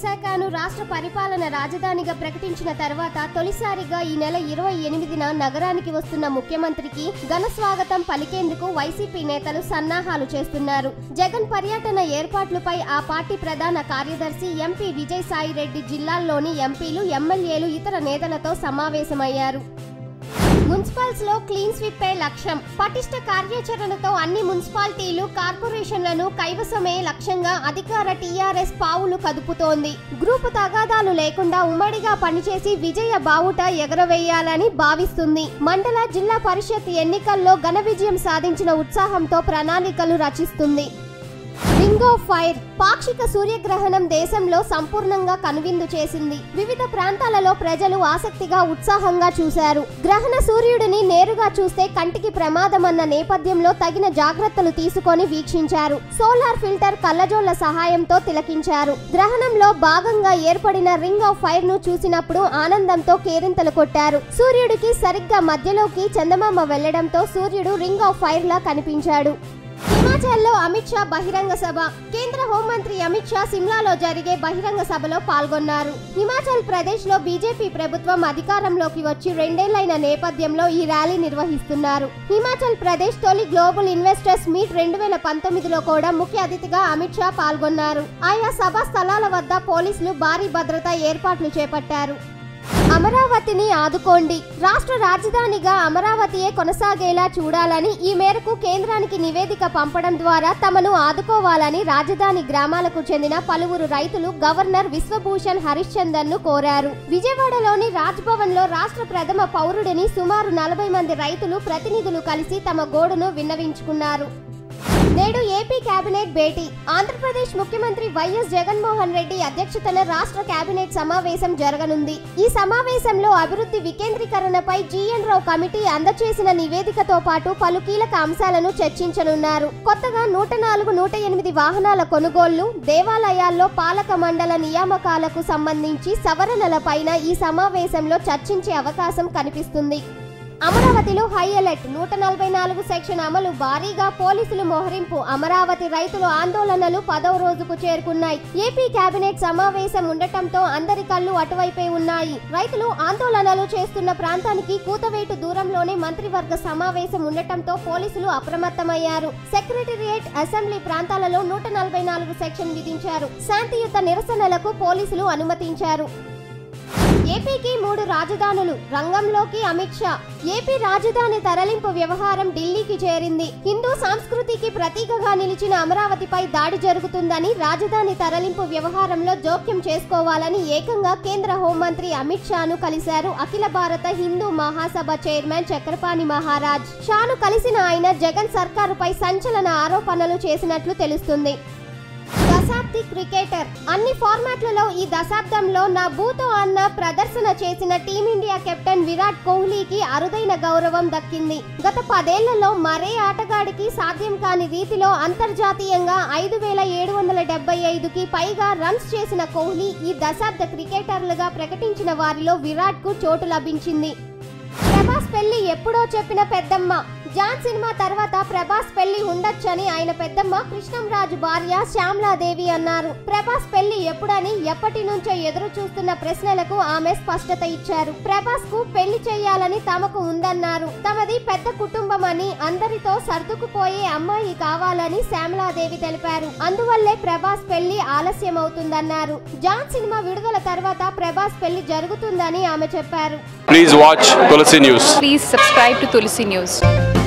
విశాఖను రాష్ట్ర పరిపాలన రాజధానిగా ప్రకటించిన తర్వాత తొలిసారిగా ఈ నెల ఇరవై ఎనిమిదిన నగరానికి వస్తున్న ముఖ్యమంత్రికి ఘన స్వాగతం పలికేందుకు వైసీపీ నేతలు సన్నాహాలు చేస్తున్నారు జగన్ పర్యటన ఏర్పాట్లపై ఆ పార్టీ ప్రధాన కార్యదర్శి ఎంపీ విజయసాయిరెడ్డి జిల్లాల్లోని ఎంపీలు ఎమ్మెల్యేలు ఇతర నేతలతో సమావేశమయ్యారు మున్సిపల్స్ లో క్లీన్ స్వీప్ పై లక్ష్యం పటిష్ట కార్యాచరణతో అన్ని మున్సిపాలిటీలు కార్పొరేషన్లను కైవసమే లక్ష్యంగా అధికార టీఆర్ఎస్ పావులు కదుపుతోంది గ్రూపు తగాదాలు లేకుండా ఉమ్మడిగా పనిచేసి విజయ బావుట ఎగరవేయాలని భావిస్తుంది మండల జిల్లా పరిషత్ ఎన్నికల్లో ఘన విజయం సాధించిన ఉత్సాహంతో ప్రణాళికలు రచిస్తుంది రింగ్ ఆఫ్ ఫైర్ పాక్షిక సూర్యగ్రహణం దేశంలో సంపూర్ణంగా కనువిందు చేసింది వివిధ ప్రాంతాలలో ప్రజలు ఆసక్తిగా ఉత్సాహంగా చూశారు గ్రహణ సూర్యుడిని నేరుగా చూస్తే కంటికి ప్రమాదమన్న నేపథ్యంలో తగిన జాగ్రత్తలు తీసుకొని వీక్షించారు సోలార్ ఫిల్టర్ కళ్ళజోళ్ల సహాయంతో తిలకించారు గ్రహణంలో భాగంగా ఏర్పడిన రింగ్ ఆఫ్ ఫైర్ ను చూసినప్పుడు ఆనందంతో కేరింతలు కొట్టారు సూర్యుడికి సరిగ్గా మధ్యలోకి చందమామ వెళ్లడంతో సూర్యుడు రింగ్ ఆఫ్ ఫైర్ లా కనిపించాడు హిమాచల్లో అమిత్ షా బహిరంగ సభ కేంద్ర హోంమంత్రి అమిత్ షా సిమ్లాలో జరిగే బహిరంగ సభలో పాల్గొన్నారు హిమాచల్ ప్రదేశ్ లో బీజేపీ ప్రభుత్వం అధికారంలోకి వచ్చి రెండేళ్లైన నేపథ్యంలో ఈ ర్యాలీ నిర్వహిస్తున్నారు హిమాచల్ ప్రదేశ్ తొలి గ్లోబల్ ఇన్వెస్టర్స్ మీట్ రెండు వేల పంతొమ్మిదిలో కూడా ముఖ్య అతిథిగా అమిత్ షా పాల్గొన్నారు ఆయా సభా స్థలాల వద్ద పోలీసులు భారీ భద్రతా ఏర్పాట్లు చేపట్టారు అమరావతిని ఆదుకోండి రాష్ట్ర రాజధానిగా అమరావతియే కొనసాగేలా చూడాలని ఈ మేరకు కేంద్రానికి నివేదిక పంపడం ద్వారా తమను ఆదుకోవాలని రాజధాని గ్రామాలకు చెందిన పలువురు రైతులు గవర్నర్ విశ్వభూషణ్ హరిశ్చందర్ ను కోరారు విజయవాడలోని రాజ్భవన్ లో రాష్ట్ర ప్రథమ పౌరుడిని సుమారు నలభై మంది రైతులు ప్రతినిధులు కలిసి తమ గోడును విన్నవించుకున్నారు నేడు ఏపీ కేబినెట్ భేటీ ఆంధ్రప్రదేశ్ ముఖ్యమంత్రి వైఎస్ జగన్మోహన్ రెడ్డి అధ్యక్షతన రాష్ట్ర కేబినెట్ సమావేశం జరగనుంది ఈ సమావేశంలో అభివృద్ధి వికేంద్రీకరణపై జీఎన్ రావు కమిటీ అందచేసిన నివేదికతో పాటు పలు కీలక అంశాలను చర్చించనున్నారు కొత్తగా నూట నాలుగు నూట ఎనిమిది వాహనాల కొనుగోళ్లు దేవాలయాల్లో పాలక మండల నియామకాలకు సంబంధించి సవరణలపైన ఈ సమావేశంలో చర్చించే అవకాశం కనిపిస్తుంది అమరావతిలో హై అలర్ట్ నూట నలభై నాలుగు సెక్షన్ అమలు భారీగా పోలీసులు మోహరింపు అమరావతి రైతుల ఆందోళనలు పదవ రోజుకు చేరుకున్నాయి ఏపీ కేబినెట్ సమావేశం ఉండటంతో అందరి కళ్ళు అటువైపే ఉన్నాయి రైతులు ఆందోళనలు చేస్తున్న ప్రాంతానికి కూతవేటు దూరంలోనే మంత్రివర్గ సమావేశం ఉండటంతో పోలీసులు అప్రమత్తమయ్యారు సెక్రటేరియట్ అసెంబ్లీ ప్రాంతాలలో నూట నలభై నాలుగు సెక్షన్ విధించారు శాంతియుత నిరసనలకు పోలీసులు అనుమతించారు ఏపీకి మూడు రాజధానులు రంగంలోకి అమిత్ షా ఏపీ రాజధాని తరలింపు వ్యవహారం ఢిల్లీకి చేరింది హిందూ సంస్కృతికి ప్రతీకగా నిలిచిన అమరావతిపై దాడి జరుగుతుందని రాజధాని తరలింపు వ్యవహారంలో జోక్యం చేసుకోవాలని ఏకంగా కేంద్ర హోంమంత్రి అమిత్ షాను కలిశారు అఖిల భారత హిందూ మహాసభ చైర్మన్ చక్రపాణి మహారాజ్ షాను కలిసిన ఆయన జగన్ సర్కారుపై సంచలన ఆరోపణలు చేసినట్లు తెలుస్తుంది దశాబ్ది క్రికెటర్ అన్ని ఫార్మాట్లలో ఈ దశాబ్దంలో నా బూతో అన్న ప్రదర్శన చేసిన టీమిండియా కెప్టెన్ విరాట్ కోహ్లీకి అరుదైన గౌరవం దక్కింది గత పదేళ్లలో మరే ఆటగాడికి సాధ్యం కాని రీతిలో అంతర్జాతీయంగా ఐదు వేల ఏడు వందల డెబ్బై ఐదుకి పైగా రన్స్ చేసిన కోహ్లీ ఈ దశాబ్ద క్రికెటర్లుగా ప్రకటించిన వారిలో విరాట్ కు చోటు లభించింది ప్రభాస్ పెళ్లి ఎప్పుడో చెప్పిన పెద్దమ్మ జాన్ సినిమా తర్వాత ప్రభాస్ పెళ్లి ఉండొచ్చని ఆయన పెద్దమ్మ కృష్ణంరాజు భార్య శ్యామ్లాదేవి అన్నారు ప్రభాస్ పెళ్లి ఎప్పుడని ఎప్పటి నుంచో ఎదురు చూస్తున్న ప్రశ్నలకు ఆమె స్పష్టత ఇచ్చారు ప్రభాస్ కు పెళ్లి చేయాలని తమకు ఉందన్నారు తమది పెద్ద కుటుంబం అని అందరితో సర్దుకుపోయే అమ్మాయి కావాలని శ్యామలాదేవి తెలిపారు అందువల్లే ప్రభాస్ పెళ్లి ఆలస్యం అవుతుందన్నారు జాన్ సినిమా విడుదల తర్వాత ప్రభాస్ పెళ్లి జరుగుతుందని ఆమె చెప్పారు Please watch Tulsi News. Please subscribe to Tulsi News.